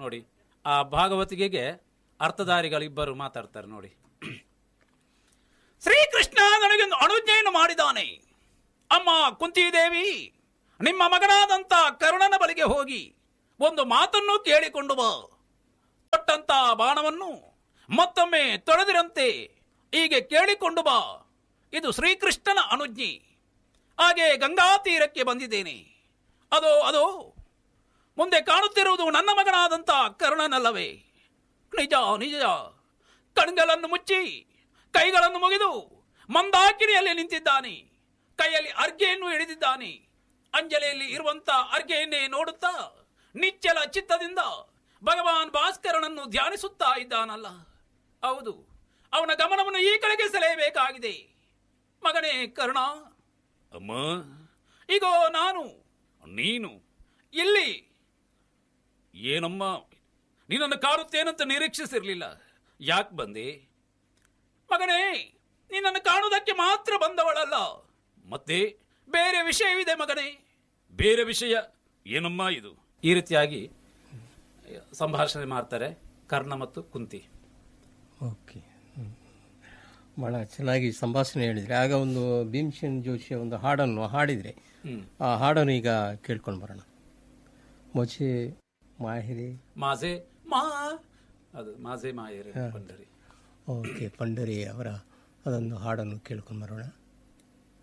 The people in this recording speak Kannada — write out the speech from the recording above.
ನೋಡಿ ಆ ಭಾಗವತಿಗೆಗೆ ಅರ್ಥಧಾರಿಗಳಿಬ್ಬರು ಮಾತಾಡ್ತಾರೆ ನೋಡಿ ಶ್ರೀಕೃಷ್ಣ ನನಗೊಂದು ಅನುಜ್ಞೆಯನ್ನು ಮಾಡಿದ್ದಾನೆ ಅಮ್ಮ ಕುಂತಿದೇವಿ ನಿಮ್ಮ ಮಗನಾದಂತ ಕರುಣನ ಬಳಿಗೆ ಹೋಗಿ ಒಂದು ಮಾತನ್ನು ಕೇಳಿಕೊಂಡು ಬಾ ಕೊಟ್ಟಂತ ಬಾಣವನ್ನು ಮತ್ತೊಮ್ಮೆ ತೊಳೆದಿರಂತೆ ಹೀಗೆ ಕೇಳಿಕೊಂಡು ಬಾ ಇದು ಶ್ರೀಕೃಷ್ಣನ ಅನುಜ್ಞೆ ಹಾಗೆ ಗಂಗಾ ತೀರಕ್ಕೆ ಬಂದಿದ್ದೇನೆ ಅದು ಅದು ಮುಂದೆ ಕಾಣುತ್ತಿರುವುದು ನನ್ನ ಮಗನಾದಂತ ಕರ್ಣನಲ್ಲವೇ ನಿಜ ನಿಜ ಕಣ್ಗಳನ್ನು ಮುಚ್ಚಿ ಕೈಗಳನ್ನು ಮುಗಿದು ಮಂದಾಕಿನಿಯಲ್ಲಿ ನಿಂತಿದ್ದಾನೆ ಕೈಯಲ್ಲಿ ಅರ್ಗೆಯನ್ನು ಹಿಡಿದಿದ್ದಾನೆ ಅಂಜಲಿಯಲ್ಲಿ ಇರುವಂತ ಅರ್ಗೆಯನ್ನೇ ನೋಡುತ್ತಾ ನಿಚ್ಚಲ ಚಿತ್ತದಿಂದ ಭಗವಾನ್ ಭಾಸ್ಕರನನ್ನು ಧ್ಯಾನಿಸುತ್ತಾ ಇದ್ದಾನಲ್ಲ ಹೌದು ಅವನ ಗಮನವನ್ನು ಈ ಕಡೆಗೆ ಸೆಳೆಯಬೇಕಾಗಿದೆ ಮಗನೇ ಕರ್ಣ ಅಮ್ಮ ಈಗೋ ನಾನು ನೀನು ಇಲ್ಲಿ ಏನಮ್ಮ ನಿನ್ನನ್ನು ಕಾಣುತ್ತೇನಂತ ನಿರೀಕ್ಷಿಸಿರ್ಲಿಲ್ಲ ಯಾಕೆ ಬಂದೆ ಮಗನೇ ನಿನ್ನನ್ನು ಕಾಣುವುದಕ್ಕೆ ಮಾತ್ರ ಬಂದವಳಲ್ಲ ಮತ್ತೆ ಬೇರೆ ವಿಷಯವಿದೆ ಮಗನೇ ಬೇರೆ ವಿಷಯ ಏನಮ್ಮ ಇದು ಈ ರೀತಿಯಾಗಿ ಸಂಭಾಷಣೆ ಮಾಡ್ತಾರೆ ಕರ್ಣ ಮತ್ತು ಕುಂತಿ ಓಕೆ ಹ್ಮ್. ಭಾಳ ಚೆನ್ನಾಗಿ ಸಂಭಾಷಣೆ ಹೇಳಿದರೆ ಆಗ ಒಂದು ಭೀಮಸೇನ್ ಜೋಶಿಯ ಒಂದು ಹಾಡನ್ನು ಹಾಡಿದರೆ ಹ್ಮ್. ಆ ಹಾಡನ್ನು ಈಗ ಕೇಳ್ಕೊಂಡು ಬರೋಣ ಮೊಚೆ ಮಾಹಿರಿ ಮಾಸೆ ಮಾ ಅದು ಮಾಸೆ ಮಾಯರೆ ಪಂಡರಿ ಓಕೆ ಪಂಡರಿ ಅವರ ಅದೊಂದು ಹಾಡನ್ನು ಕೇಳ್ಕೊಂಡು ಬರೋಣ